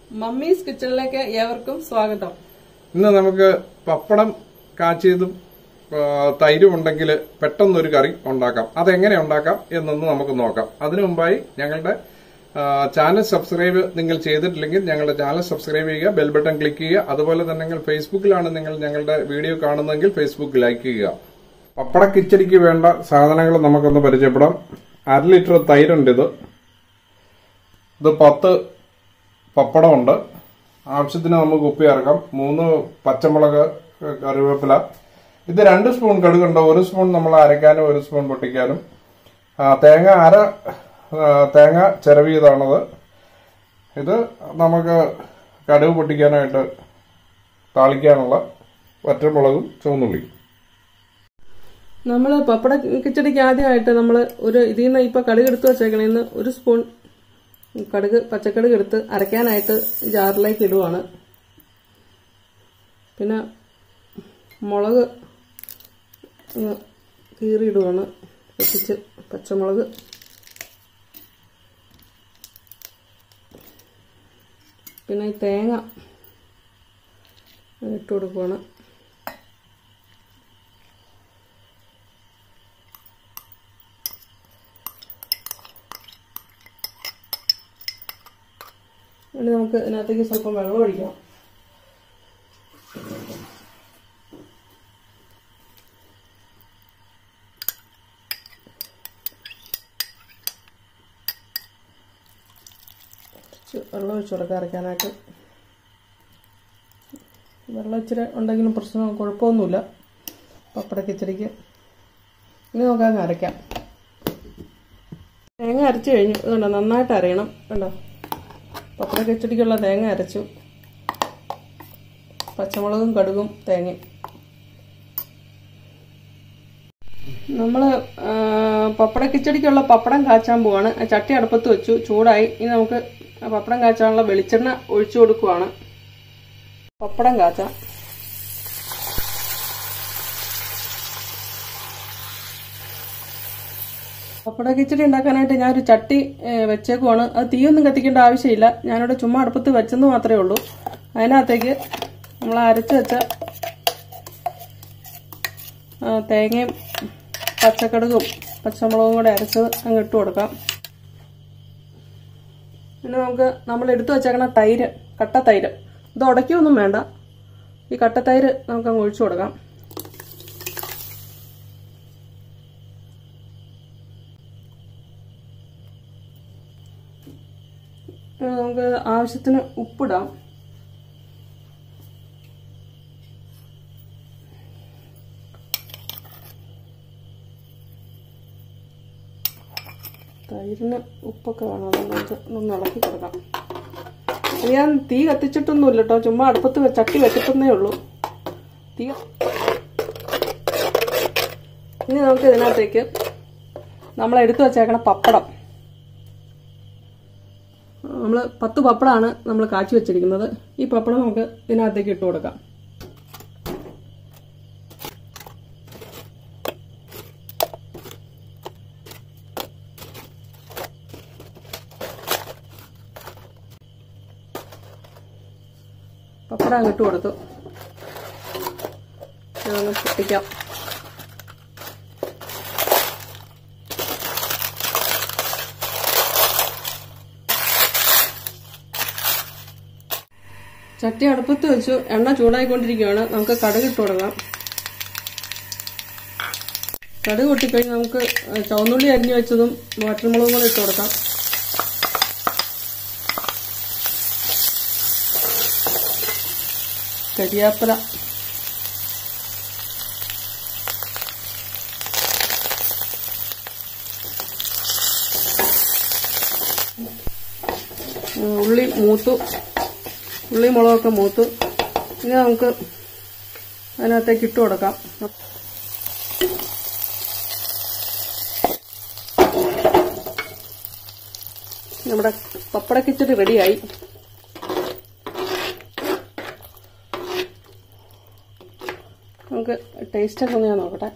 mummies കിച്ചണിലേക്ക് ഏവർക്കും സ്വാഗതം ഇന്ന് നമുക്ക് പപ്പടം കാച്ചിയതും ആ, തൈരും ഉണ്ടെങ്കിൽ പെട്ടെന്നൊരു കറി ഉണ്ടാക്കാം അതെങ്ങനെ ഉണ്ടാക്കാം എന്നൊന്ന് നമുക്ക് നോക്കാം അതിനു മുമ്പായി ഞങ്ങളുടെ ആ, ചാനൽ സബ്സ്ക്രൈബ് നിങ്ങൾ ചെയ്തിട്ടില്ലെങ്കിൽ ഞങ്ങളുടെ ചാനൽ സബ്സ്ക്രൈബ് ചെയ്യുക ബെൽ ബട്ടൺ ക്ലിക്ക് ചെയ്യുക അതുപോലെ തന്നെ നിങ്ങൾ ഫേസ്ബുക്കിലാണ് നിങ്ങൾ ഞങ്ങളുടെ വീഡിയോ കാണുന്നതെങ്കിൽ ഫേസ്ബുക്ക് ലൈക്ക് ചെയ്യുക പപ്പട കിച്ചടിക്ക് വേണ്ട സാധനങ്ങൾ നമുക്കൊന്ന് പരിചയപ്പെടാം അര ലിറ്റർ തൈരുണ്ട് ഇത് ഇത് പത്ത് പപ്പടമുണ്ട് ആവശ്യത്തിന് നമുക്ക് ഉപ്പി ഇറക്കാം മൂന്ന് പച്ചമുളക് കറിവേപ്പില ഇത് രണ്ട് സ്പൂൺ കടുകുണ്ട് ഒരു സ്പൂൺ നമ്മൾ അരയ്ക്കാനും ഒരു സ്പൂൺ പൊട്ടിക്കാനും ആ, തേങ്ങ അര ആ, തേങ്ങ ചിരവിയതാണത് ഇത് നമുക്ക് കടുക് പൊട്ടിക്കാനായിട്ട് താളിക്കാനുള്ള വറ്റമുളകും ചുവന്നുള്ളി നമ്മൾ പപ്പട കിച്ചടിക്ക് ആദ്യമായിട്ട് നമ്മൾ ഒരു ഇതിൽ നിന്ന് ഇപ്പൊ കടുക് എടുത്ത് വെച്ചേക്കണേന്ന് ഒരു സ്പൂൺ കടുക് പച്ചക്കടുക് എടുത്ത് അരയ്ക്കാനായിട്ട് ജാറിലേക്ക് ഇടുവാണ് പിന്നെ മുളക് ഒന്ന് കീറിയിടുവാണ് പൊട്ടിച്ച് പച്ചമുളക് പിന്നെ ഈ തേങ്ങ ഇട്ട് കൊടുക്കുവാണ് ഇനി നമുക്ക് ഇതിനകത്തേക്ക് സ്വല്പം വെള്ളം ഒഴിക്കാം കുറച്ച് വെള്ളം ഒഴിച്ച് കൊടുക്കാം അരയ്ക്കാനായിട്ട് വെള്ളം ഇച്ചിരി ഉണ്ടെങ്കിലും പ്രശ്നം കുഴപ്പമൊന്നുമില്ല പപ്പട കിച്ചടിക്ക് ഇനി നമുക്കങ്ങ് അരയ്ക്കാം തേങ്ങ അരച്ച് കഴിഞ്ഞു ഇതുണ്ടോ നന്നായിട്ട് അരയണം കണ്ടോ പപ്പട കിച്ചടിക്കുള്ള തേങ്ങ അരച്ചു പച്ചമുളകും കടുകും തേങ്ങയും നമ്മൾ പപ്പട കിച്ചടിക്കുള്ള പപ്പടം കാച്ചാൻ പോവാണ് ആ ചട്ടി അടുപ്പത്ത് വെച്ചു ചൂടായി ഇനി നമുക്ക് ആ പപ്പടം കാച്ചാനുള്ള വെളിച്ചെണ്ണ ഒഴിച്ചു കൊടുക്കുവാണ് പപ്പടം കാച്ചാം പപ്പട കിച്ചടി ഉണ്ടാക്കാനായിട്ട് ഞാനൊരു ചട്ടി ഏ, വെച്ചേക്കുവാണ് അത് തീയൊന്നും കത്തിക്കേണ്ട ആവശ്യമില്ല ഞാനിവിടെ ചുമ്മാ അടുപ്പത്ത് വെച്ചെന്ന് മാത്രമേ ഉള്ളൂ അതിനകത്തേക്ക് നമ്മൾ അരച്ച് വെച്ച ആ, തേങ്ങയും പച്ചക്കടുകും പച്ചമുളകും കൂടെ അരച്ചത് അങ്ങ് ഇട്ട് കൊടുക്കാം പിന്നെ നമുക്ക് നമ്മൾ എടുത്തു വെച്ചേക്കണ തൈര് കട്ട തൈര് ഇത് ഉടയ്ക്കൊന്നും വേണ്ട ഈ കട്ട തൈര് നമുക്ക് അങ്ങ് ഒഴിച്ചു കൊടുക്കാം ഇനി നമുക്ക് ആവശ്യത്തിന് ഉപ്പിടാം തൈരിന് ഉപ്പൊക്കെ വേണം അതുകൊണ്ട് നമുക്ക് ഒന്ന് ഇളക്കി കൊടുക്കാം ഇത് ഞാൻ തീ കത്തിച്ചിട്ടൊന്നുമില്ല കേട്ടോ ചുമ്മാ അടുപ്പത്ത് വെ- ചട്ടി വെച്ചിട്ടെന്നേ ഉള്ളൂ തീ ഇനി നമുക്ക് ഇതിനകത്തേക്ക് നമ്മൾ എടുത്തു വെച്ചേക്കണ പപ്പടം നമ്മൾ പത്ത് പപ്പടമാണ് നമ്മൾ കാച്ചി വെച്ചിരിക്കുന്നത് ഈ പപ്പടം നമുക്ക് ഇതിനകത്തേക്ക് ഇട്ട് കൊടുക്കാം പപ്പടം അങ്ങ് ഇട്ട് കൊടുത്തു ഇതൊന്ന് പൊട്ടിക്കാം ചട്ടി അടുപ്പത്ത് വെച്ചു എണ്ണ ചൂടായിക്കൊണ്ടിരിക്കുകയാണ് നമുക്ക് കടുക് ഇട്ട് കൊടുക്കാം കടുക് പൊട്ടിക്കഴിഞ്ഞ് നമുക്ക് ചുവന്നുള്ളി അരിഞ്ഞു വെച്ചതും വാട്ടർമുളകും കൂടെ ഇട്ട് കൊടുക്കാം കരിയാപ്പില ഉം, ഉള്ളി മൂത്തു ഉള്ളി മുളകൊക്കെ മൂത്തു ഇനി നമുക്ക് അതിനകത്തേക്ക് ഇട്ട് കൊടുക്കാം നമ്മുടെ പപ്പട കിച്ചടി റെഡിയായി നമുക്ക് ടേസ്റ്റ് ഒക്കെ ഒന്ന് ഞാൻ നോക്കട്ടെ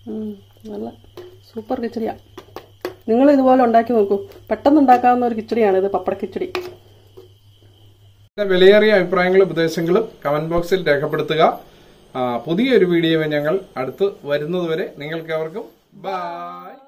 ഉം, നല്ല സൂപ്പർ കിച്ചടിയാ നിങ്ങൾ ഇതുപോലെ ഉണ്ടാക്കി നോക്കൂ പെട്ടെന്ന് ഉണ്ടാക്കാവുന്ന ഒരു കിച്ചടിയാണ് ഇത് പപ്പട കിച്ചടി ഇതിന്റെ വിലയേറിയ അഭിപ്രായങ്ങളും ഉപദേശങ്ങളും കമന്റ് ബോക്സിൽ രേഖപ്പെടുത്തുക ആ, പുതിയൊരു വീഡിയോ ഞങ്ങൾ അടുത്ത് വരുന്നതുവരെ നിങ്ങൾക്ക് അവർക്കും ബൈ